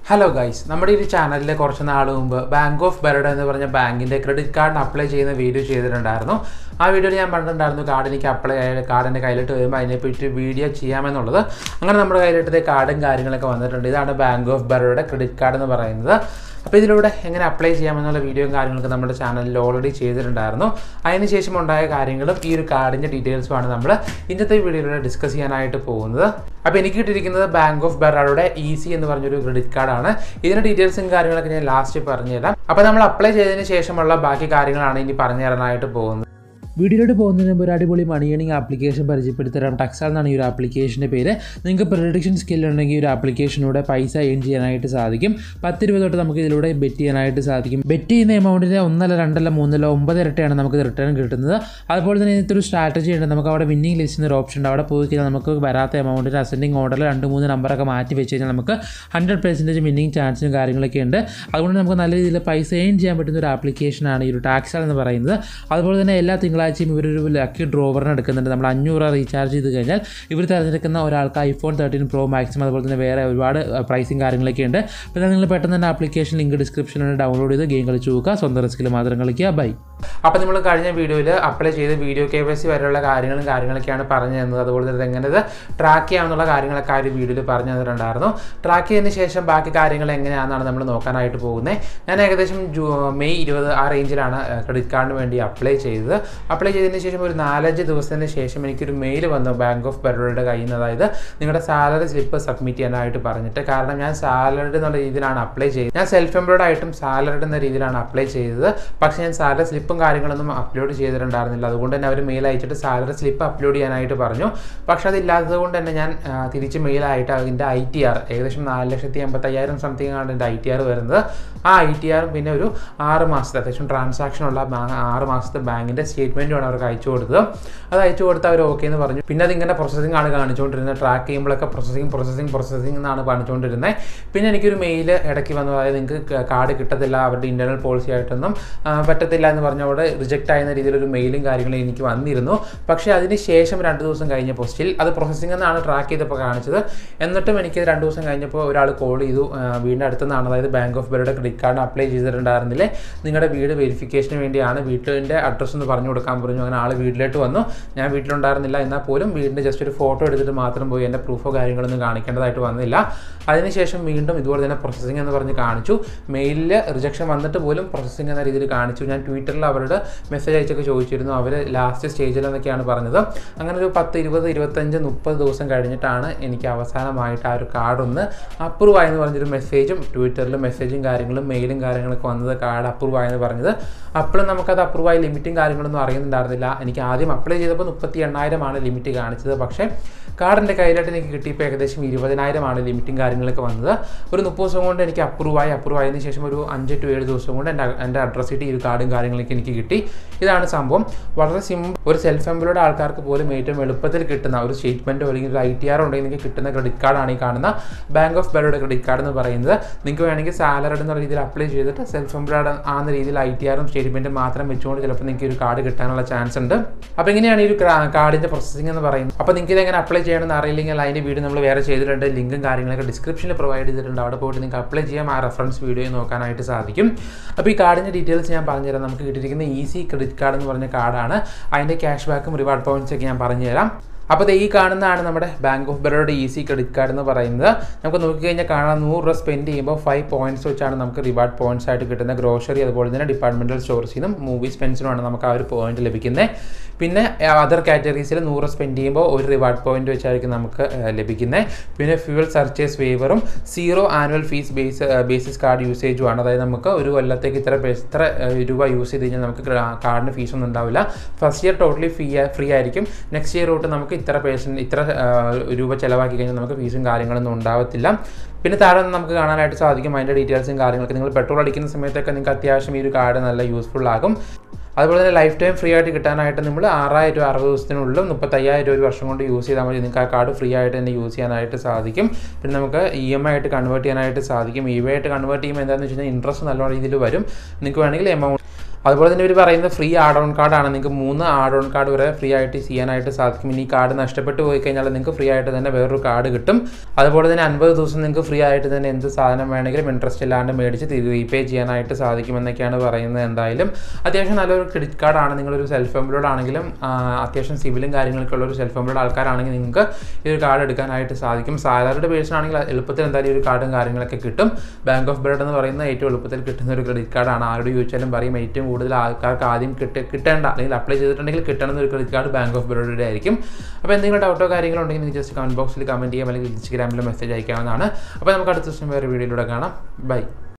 hello guys നമ്മുടെ ഈ ഒരു ചാനലിൽ കുറച്ച് നാൾ മുമ്പ് ബാങ്ക് ഓഫ് ബറോഡ എന്ന് പറഞ്ഞ ബാങ്കിൻ്റെ ക്രെഡിറ്റ് കാർഡിന് അപ്ലൈ ചെയ്യുന്ന വീഡിയോ ചെയ്തിട്ടുണ്ടായിരുന്നു ആ വീഡിയോയിൽ ഞാൻ പറഞ്ഞിട്ടുണ്ടായിരുന്നു കാർഡ് എനിക്ക് അപ്ലൈ കാർഡ് എൻ്റെ കയ്യിലിട്ട് വരുമ്പോൾ അതിനെപ്പറ്റി വീഡിയോ ചെയ്യാമെന്നുള്ളത് അങ്ങനെ നമ്മുടെ കയ്യിലിട്ടത് കാർഡും കാര്യങ്ങളൊക്കെ വന്നിട്ടുണ്ട് ഇതാണ് ബാങ്ക് ഓഫ് ബറോഡയുടെ ക്രെഡിറ്റ് കാർഡ് എന്ന് പറയുന്നത് അപ്പോൾ ഇതിലൂടെ എങ്ങനെ അപ്ലൈ ചെയ്യാമെന്നുള്ള വീഡിയോയും കാര്യങ്ങളൊക്കെ നമ്മുടെ ചാനലിൽ ഓൾറെഡി ചെയ്തിട്ടുണ്ടായിരുന്നു അതിനുശേഷം ഉണ്ടായ കാര്യങ്ങളും ഈ ഒരു കാർഡിൻ്റെ ഡീറ്റെയിൽസുമാണ് നമ്മൾ ഇന്നത്തെ വീഡിയോയിലൂടെ ഡിസ്കസ് ചെയ്യാനായിട്ട് പോകുന്നത് അപ്പോൾ എനിക്ക് കിട്ടിയിരിക്കുന്നത് ബാങ്ക് ഓഫ് ബറോഡയുടെ ഈസി എന്ന് പറഞ്ഞൊരു ക്രെഡിറ്റ് കാർഡാണ് ഇതിൻ്റെ ഡീറ്റെയിൽസും കാര്യങ്ങളൊക്കെ ഞാൻ ലാസ്റ്റ് പറഞ്ഞുതരാം അപ്പോൾ നമ്മൾ അപ്ലൈ ചെയ്തതിന് ശേഷമുള്ള ബാക്കി കാര്യങ്ങളാണ് ഇനി പറഞ്ഞു തരാനായിട്ട് പോകുന്നത് വീഡിയോയിലോട്ട് പോകുന്നതിന് മുമ്പ് ഒരു അടിപൊളി മണി ഏണിംഗ് ആപ്ലിക്കേഷൻ പരിചയപ്പെടുത്തരാം ടക്സാൽ എന്നാണ് ഈ ഒരു ആപ്ലിക്കേഷൻ്റെ പേര് നിങ്ങൾക്ക് പ്രൊഡിക്ഷൻ സ്കിൽ ഉണ്ടെങ്കിൽ ഈ ഒരു ആപ്ലിക്കേഷനിലൂടെ പൈസ ഏൺ ചെയ്യാനായിട്ട് സാധിക്കും പത്ത് രൂപ തൊട്ട് നമുക്ക് ഇതിലൂടെ ബെറ്റ് ചെയ്യാനായിട്ട് സാധിക്കും ബെറ്റ് ചെയ്യുന്ന എമൗണ്ടിന് ഒന്നല്ല രണ്ടല്ല മൂന്നല്ല ഒമ്പത് ഇരട്ടിയാണ് നമുക്ക് റിട്ടേൺ കിട്ടുന്നത് അതുപോലെ തന്നെ ഇതിനകത്ത് ഒരു സ്ട്രാറ്റജി ഉണ്ട് നമുക്ക് അവിടെ വിന്നിംഗ് ലിസ്റ്റ് എന്നൊരു ഓപ്ഷൻ ഉണ്ട് അവിടെ പോയി കഴിഞ്ഞാൽ നമുക്ക് വരാത്ത എമൗണ്ടിന് അസെൻഡിങ് ഓർഡറിൽ രണ്ട് മൂന്ന് നമ്പറൊക്കെ മാറ്റി വെച്ച് കഴിഞ്ഞാൽ നമുക്ക് ഹൺഡ്രഡ് പെർസെൻറ്റേജ് വിന്നിംഗ് ചാൻസും കാര്യങ്ങളൊക്കെ ഉണ്ട് അതുകൊണ്ട് നമുക്ക് നല്ല രീതിയിൽ പൈസ ഏൺ ചെയ്യാൻ പറ്റുന്ന ഒരു ആപ്ലിക്കേഷനാണ് ഈ ഒരു ടാക്സാൽ എന്ന് പറയുന്നത് അതുപോലെ തന്നെ എല്ലാ തിങ്കളാഴ്ചയും ഇവരൊരു ലക്കി ഡ്രോവറിന് എടുക്കുന്നുണ്ട് നമ്മൾ അഞ്ഞൂറ് രൂപ റീചാർജ് ചെയ്ത് കഴിഞ്ഞാൽ ഇവർ തിരഞ്ഞെടുക്കുന്ന ഒരാൾക്ക് ഐഫോൺ തേർട്ടീൻ പ്രോ മാക്സും അതുപോലെ തന്നെ വേറെ ഒരുപാട് പ്രൈസും കാര്യങ്ങളൊക്കെ ഉണ്ട് അപ്പോൾ നിങ്ങൾ പെട്ടെന്ന് തന്നെ ആപ്ലിക്കേഷൻ ലിങ്ക് ഡിസ്ക്രിപ്ഷനിൽ ഡൗൺലോഡ് ചെയ്ത് ഗെയിം കളിച്ച് നോക്കുക സ്വന്തം റിസ്കിൽ മാത്രം കളിക്കുക ബൈ അപ്പോൾ നമ്മൾ കഴിഞ്ഞ വീഡിയോയിൽ അപ്ലൈ ചെയ്ത് വീഡിയോ കെ വൈ സി വരെയുള്ള കാര്യങ്ങളും കാര്യങ്ങളൊക്കെയാണ് പറഞ്ഞു തന്നത് അതുപോലെ തന്നെ എങ്ങനെ ഇത് ട്രാക്ക് ചെയ്യാമെന്നുള്ള കാര്യങ്ങളൊക്കെ ആ ഒരു വീഡിയോയിൽ പറഞ്ഞു തന്നിട്ടുണ്ടായിരുന്നു ട്രാക്ക് ചെയ്തതിന് ശേഷം ബാക്കി കാര്യങ്ങൾ എങ്ങനെയാണെന്നാണ് നമ്മൾ നോക്കാനായിട്ട് പോകുന്നത് ഞാൻ ഏകദേശം ജൂ മെയ് ഇരുപത് ആ റേഞ്ചിലാണ് ക്രെഡിറ്റ് കാർഡിന് വേണ്ടി അപ്ലൈ ചെയ്തത് അപ്ലൈ ചെയ്തതിന് ശേഷം ഒരു നാലഞ്ച് ദിവസത്തിന് ശേഷം എനിക്കൊരു മെയിൽ വന്നു ബാങ്ക് ഓഫ് ബറോഡയുടെ കയ്യിൽ നിന്ന് അതായത് നിങ്ങളുടെ സാലറി സ്ലിപ്പ് സബ്മിറ്റ് ചെയ്യാനായിട്ട് പറഞ്ഞിട്ട് കാരണം ഞാൻ സാലറിഡ് എന്നുള്ള രീതിയിലാണ് അപ്ലൈ ചെയ്തത് ഞാൻ സെൽഫ് എംപ്ലോയ്ഡ് ആയിട്ടും സാലറിഡ് എന്ന രീതിയിലാണ് അപ്ലൈ ചെയ്തത് പക്ഷേ ഞാൻ സാലറി സ്ലിപ്പും കാര്യങ്ങളൊന്നും അപ്ലോഡ് ചെയ്തിട്ടുണ്ടായിരുന്നില്ല അതുകൊണ്ട് തന്നെ അവർ മെയിൽ അയച്ചിട്ട് സാലറി സ്ലിപ്പ് അപ്ലോഡ് ചെയ്യാനായിട്ട് പറഞ്ഞു പക്ഷേ അതില്ലാത്തത് കൊണ്ട് തന്നെ ഞാൻ ആ, തിരിച്ച് മെയിലായിട്ട് അതിൻ്റെ ഐ ടി ആർ ഏകദേശം നാല് ലക്ഷത്തി എൺപത്തയ്യായിരം സംതിങ് ആണ് എൻ്റെ ഐ ടി ആർ വരുന്നത് ആ ഐ ടി ആറും പിന്നെ ഒരു ആറ് മാസത്തെ അത്യാവശ്യം ട്രാൻസാക്ഷൻ ഉള്ള ബാ- ആറ് മാസത്തെ ബാങ്കിൻ്റെ സ്റ്റേറ്റ്മെൻറ്റുമാണ് അവർക്ക് അയച്ചു കൊടുത്തത് അത് അയച്ചു കൊടുത്ത് അവർ ഓക്കെ എന്ന് പറഞ്ഞു പിന്നെ അതിങ്ങനെ പ്രോസസ്സിംഗ് ആണ് കാണിച്ചുകൊണ്ടിരുന്നത് ട്രാക്ക് ചെയ്യുമ്പോഴൊക്കെ പ്രോസസ്സിംഗ് പ്രോസസ്സിംഗ് പ്രോസസ്സിംഗ് എന്നാണ് കാണിച്ചുകൊണ്ടിരുന്നത് പിന്നെ എനിക്കൊരു മെയിൽ ഇടയ്ക്ക് വന്നു അതായത് നിങ്ങൾക്ക് കാർഡ് കിട്ടത്തില്ല അവരുടെ ഇൻറ്റർണൽ പോളിസി ആയിട്ടൊന്നും ആ, പറ്റത്തില്ല എന്ന് പറഞ്ഞ അവിടെ റിജക്റ്റ് ആയിരുന്ന രീതിയിലൊരു മെയിലും കാര്യങ്ങളും എനിക്ക് വന്നിരുന്നു പക്ഷേ അതിന് ശേഷം രണ്ട് ദിവസം കഴിഞ്ഞപ്പോൾ സ്റ്റിൽ അത് പ്രോസസ്സിംഗ് എന്നാണ് ട്രാക്ക് ചെയ്തപ്പോൾ കാണിച്ചത് എന്നിട്ടും എനിക്ക് രണ്ട് ദിവസം കഴിഞ്ഞപ്പോൾ ഒരാൾ കോൾ ചെയ്തു ആ, വീടിൻ്റെ അടുത്തുനിന്നാണ് അതായത് bank of Baroda credit card apply ചെയ്തിട്ടുണ്ടായിരുന്നില്ലേ നിങ്ങളുടെ വീട് വെരിഫിക്കേഷന് വേണ്ടിയാണ് വീട്ടിൻ്റെ അഡ്രസ്സ് ഒന്ന് പറഞ്ഞു കൊടുക്കാൻ പറഞ്ഞു അങ്ങനെ ആൾ വീട്ടിലോട്ട് വന്നു ഞാൻ വീട്ടിലുണ്ടായിരുന്നില്ല എന്നാൽ പോലും വീടിൻ്റെ ജസ്റ്റ് ഒരു ഫോട്ടോ എടുത്തിട്ട് മാത്രം പോയി എൻ്റെ പ്രൂഫോ കാര്യങ്ങളൊന്നും കാണിക്കേണ്ടതായിട്ട് വന്നില്ല അതിനുശേഷം വീണ്ടും ഇതുപോലെ തന്നെ പ്രോസസ്സിംഗ് എന്ന് പറഞ്ഞ് കാണിച്ചു മെയിലിൽ റിജക്ഷൻ വന്നിട്ട് പോലും പ്രോസസ്സിംഗ് എന്ന രീതിയിൽ കാണിച്ചു ഞാൻ ട്വിറ്ററിൽ അവരുടെ മെസ്സേജ് അയച്ചൊക്കെ ചോദിച്ചിരുന്നു അവർ ലാസ്റ്റ് സ്റ്റേജിൽ എന്നൊക്കെയാണ് പറഞ്ഞത് അങ്ങനെ ഒരു പത്ത് ഇരുപത് ഇരുപത്തഞ്ച് മുപ്പത് ദിവസം കഴിഞ്ഞിട്ടാണ് എനിക്ക് അവസാനമായിട്ട് ആ ഒരു കാർഡ് ഒന്ന് അപ്രൂവ് ആയെന്ന് പറഞ്ഞൊരു മെസ്സേജും ട്വിറ്ററിൽ മെസ്സേജും കാര്യങ്ങളും മെയിലും കാര്യങ്ങളൊക്കെ വന്നത് കാർഡ് അപ്രൂവ് ആയെന്ന് പറഞ്ഞത് അപ്പോഴും നമുക്കത് അപ്രൂവ് ആയി ലിമിറ്റും കാര്യങ്ങളൊന്നും അറിയുന്നുണ്ടായിരുന്നില്ല എനിക്ക് ആദ്യം അപ്ലൈ ചെയ്തപ്പോൾ മുപ്പത്തി എണ്ണായിരമാണ് ലിമിറ്റ് കാണിച്ചത് പക്ഷേ കാർഡിൻ്റെ കയ്യിലായിട്ട് എനിക്ക് കിട്ടിയപ്പോൾ ഏകദേശം ഇരുപതിനായിരമാണ് ലിമിറ്റും കാര്യങ്ങളൊക്കെ വന്നത് ഒരു മുപ്പത് ദിവസം കൊണ്ട് എനിക്ക് അപ്രൂവ് ആയി അപ്രൂവ് ആയതിനു ശേഷം ഒരു അഞ്ച് ടു ഏഴ് ദിവസം കൊണ്ട് എൻ്റെ എൻ്റെ അഡ്രസ് ഇട്ട് ഈ ഒരു കാർഡും കാര്യങ്ങളൊക്കെ എനിക്ക് കിട്ടി ഇതാണ് സംഭവം വളരെ സിമ്പിൾ ഒരു സെൽഫ് എംപ്ലോയ്ഡ് ആൾക്കാർക്ക് പോലും ഏറ്റവും എളുപ്പത്തിൽ കിട്ടുന്ന ഒരു സ്റ്റേറ്റ്മെൻറ്റോ അല്ലെങ്കിൽ ഒരു ഐ ടി ആർ ഉണ്ടെങ്കിൽ നിങ്ങൾക്ക് കിട്ടുന്ന ക്രെഡിറ്റ് കാർഡാണ് ഈ കാണുന്ന bank of Baroda credit card എന്ന് പറയുന്നത് നിങ്ങൾക്ക് വേണമെങ്കിൽ സാലറി എന്നുള്ള രീതിയിൽ അപ്ലൈ ചെയ്തിട്ട് സെൽഫ് എംപ്ലോയ്ഡ് ആകുന്ന രീതിയിൽ ഐ ടി ആറും സ്റ്റേറ്റ്മെൻറ്റും മാത്രം വെച്ചുകൊണ്ട് ചിലപ്പോൾ നിങ്ങൾക്ക് ഈ ഒരു കാർഡ് കിട്ടാനുള്ള ചാൻസ് ഉണ്ട് അപ്പോൾ ഇങ്ങനെയാണ് ഈ ഒരു കാർഡിൻ്റെ പ്രോസസ്സിംഗ് എന്ന് പറയുന്നത് അപ്പോൾ നിങ്ങൾക്ക് ഇതെങ്ങനെ അപ്ലൈ ചെയ്യണമെന്ന് അറിയില്ലെങ്കിൽ അതിൻ്റെ വീഡിയോ നമ്മൾ വേറെ ചെയ്തിട്ടുണ്ട് ലിങ്കും കാര്യങ്ങളൊക്കെ ഡിസ്ക്രിപ്ഷനിൽ പ്രൊവൈഡ് ചെയ്തിട്ടുണ്ട് അവിടെ പോയിട്ട് നിങ്ങൾക്ക് അപ്ലൈ ചെയ്യാം ആ റെഫറൻസ് വീഡിയോ നോക്കാനായിട്ട് സാധിക്കും അപ്പോൾ ഈ കാർഡിൻ്റെ ഡീറ്റെയിൽസ് ഞാൻ പറഞ്ഞുതരാം നമുക്ക് കിട്ടിയിരിക്കുന്ന ഈസി ക്രെഡിറ്റ് കാർഡ് എന്ന് പറഞ്ഞ കാർഡാണ് അതിൻ്റെ ക്യാഷ് ബാക്കും റിവാർഡ് പോയിന്റ്സ് ഒക്കെ ഞാൻ പറഞ്ഞുതരാം അപ്പോൾ ദേ ഈ കാണുന്നതാണ് നമ്മുടെ bank of Baroda easy credit card എന്ന് പറയുന്നത് നമുക്ക് നോക്കിക്കഴിഞ്ഞാൽ കാണാം നൂറ് രൂപ സ്പെൻഡ് ചെയ്യുമ്പോൾ ഫൈവ് പോയിന്റ്സ് വെച്ചാണ് നമുക്ക് റിവാർഡ് പോയിന്റ്സ് ആയിട്ട് കിട്ടുന്ന ഗ്രോസറി അതുപോലെ തന്നെ ഡിപ്പാർട്ട്മെൻറ്റൽ സ്റ്റോർസിൽ നിന്നും മൂവി സ്പെൻസിനുമാണ് നമുക്ക് ആ ഒരു പോയിന്റ് ലഭിക്കുന്നത് പിന്നെ അതർ കാറ്റഗറീസിൽ നൂറ് സ്പെൻഡ് ചെയ്യുമ്പോൾ ഒരു റിവാർഡ് പോയിന്റ് വെച്ചായിരിക്കും നമുക്ക് ലഭിക്കുന്നത് പിന്നെ ഫ്യൂവൽ സർച്ചേസ് വേവറും zero annual fee base basis card യൂസേജുമാണ് അതായത് നമുക്ക് ഒരു കൊല്ലത്തേക്ക് ഇത്ര പൈസ ഇത്ര ഏഹ്, രൂപ യൂസ് ചെയ്ത് കഴിഞ്ഞാൽ നമുക്ക് കാർഡിന് ഫീസൊന്നും ഉണ്ടാവില്ല first year totally free free ആയിരിക്കും നെക്സ്റ്റ് ഇയർ തൊട്ട് നമുക്ക് ഇത്ര പേഴ്സൻറ്റ് ഇത്ര ഏഹ്, രൂപ ചിലവാക്കി കഴിഞ്ഞാൽ നമുക്ക് ഫീസും കാര്യങ്ങളൊന്നും ഉണ്ടാവത്തില്ല പിന്നെ താഴെ നിന്ന് നമുക്ക് കാണാനായിട്ട് സാധിക്കും അതിൻ്റെ ഡീറ്റെയിൽസും കാര്യങ്ങളൊക്കെ നിങ്ങൾ പെട്രോൾ അടിക്കുന്ന സമയത്തൊക്കെ നിങ്ങൾക്ക് അത്യാവശ്യം ഈ ഒരു കാർഡ് നല്ല യൂസ്ഫുൾ ആകും അതുപോലെ തന്നെ ലൈഫ് ടൈം ഫ്രീ ആയിട്ട് കിട്ടാനായിട്ട് നമ്മൾ ആറായിരം രൂപ അറുപത് ദിവസത്തിനുള്ളിൽ മുപ്പത്തയ്യായിരം രൂപ ഒരു വർഷം കൊണ്ട് യൂസ് ചെയ്താൽ മതി നിങ്ങൾക്ക് ആ കാർഡ് ഫ്രീ ആയിട്ട് തന്നെ യൂസ് ചെയ്യാനായിട്ട് സാധിക്കും പിന്നെ നമുക്ക് ഇ എം ഐ ആയിട്ട് കൺവേർട്ട് ചെയ്യാനായിട്ട് സാധിക്കും ഇ എം ഐ ആയിട്ട് കൺവേർട്ട് ചെയ്യുമ്പോൾ എന്താണെന്ന് വെച്ച് കഴിഞ്ഞാൽ ഇൻട്രസ്റ്റ് നല്ല രീതിയിൽ വരും നിങ്ങൾക്ക് വേണമെങ്കിൽ എമൗണ്ട് അതുപോലെ തന്നെ ഇവർ പറയുന്നത് ഫ്രീ ആഡ് ഓൺ കാർഡാണ് നിങ്ങൾക്ക് മൂന്ന് ആഡ് ഓൺ കാർഡ് വരെ ഫ്രീ ആയിട്ട് ചെയ്യാനായിട്ട് സാധിക്കും ഇനി ഈ കാർഡ് നഷ്ടപ്പെട്ടു പോയി കഴിഞ്ഞാൽ നിങ്ങൾക്ക് ഫ്രീ ആയിട്ട് തന്നെ വേറൊരു കാർഡ് കിട്ടും അതുപോലെ തന്നെ അൻപത് ദിവസം നിങ്ങൾക്ക് ഫ്രീ ആയിട്ട് തന്നെ എന്ത് സാധനം വേണമെങ്കിലും ഇൻട്രസ്റ്റ് ഇല്ലാണ്ട് മേടിച്ച് തിരികെ റീപേ ചെയ്യാനായിട്ട് സാധിക്കുമെന്നൊക്കെയാണ് പറയുന്നത് എന്തായാലും അത്യാവശ്യം നല്ലൊരു ക്രെഡിറ്റ് കാർഡാണ് നിങ്ങളൊരു സെൽഫ് എംപ്ലോയ്ഡ് ആണെങ്കിലും ആ, അത്യാവശ്യം സിവിലും കാര്യങ്ങളൊക്കെ ഉള്ള ഒരു സെൽഫ് എംപ്ലോയ്ഡ് ആൾക്കാരാണെങ്കിൽ നിങ്ങൾക്ക് ഈ ഒരു കാർഡ് എടുക്കാനായിട്ട് സാധിക്കും സാലറിയുടെ പേഴ്സൺ ആണെങ്കിൽ എളുപ്പത്തിൽ എന്തായാലും ഈ ഒരു കാർഡും കാര്യങ്ങളൊക്കെ കിട്ടും ബാങ്ക് ഓഫ് ബറോഡ എന്ന് പറയുന്ന ഏറ്റവും എളുപ്പത്തിൽ കിട്ടുന്ന ഒരു ക്രെഡിറ്റ് കാർഡാണ് ആരോട് ചോദിച്ചാലും പറയും ഏറ്റവും കൂടുതൽ ആൾക്കാർക്ക് ആദ്യം കിട്ട കിട്ടേണ്ട അല്ലെങ്കിൽ അപ്ലൈ ചെയ്തിട്ടുണ്ടെങ്കിൽ കിട്ടണമെന്ന ഒരു ക്രെഡിറ്റ് കാർഡ് ബാങ്ക് ഓഫ് ബറോഡയുടെ ആയിരിക്കും അപ്പോൾ എന്തെങ്കിലും ഡൗട്ടോ കാര്യങ്ങളോ ഉണ്ടെങ്കിൽ നിങ്ങൾക്ക് ജസ്റ്റ് കമൻറ്റ് ബോക്സിൽ കമൻറ്റ് ചെയ്യാം അല്ലെങ്കിൽ ഇൻസ്റ്റാഗ്രാമിൽ മെസ്സേജ് അയക്കാവുന്നതാണ് അപ്പോൾ നമുക്ക് അടുത്ത ദിവസം വേറെ വീഡിയോയിലൂടെ കാണാം ബൈ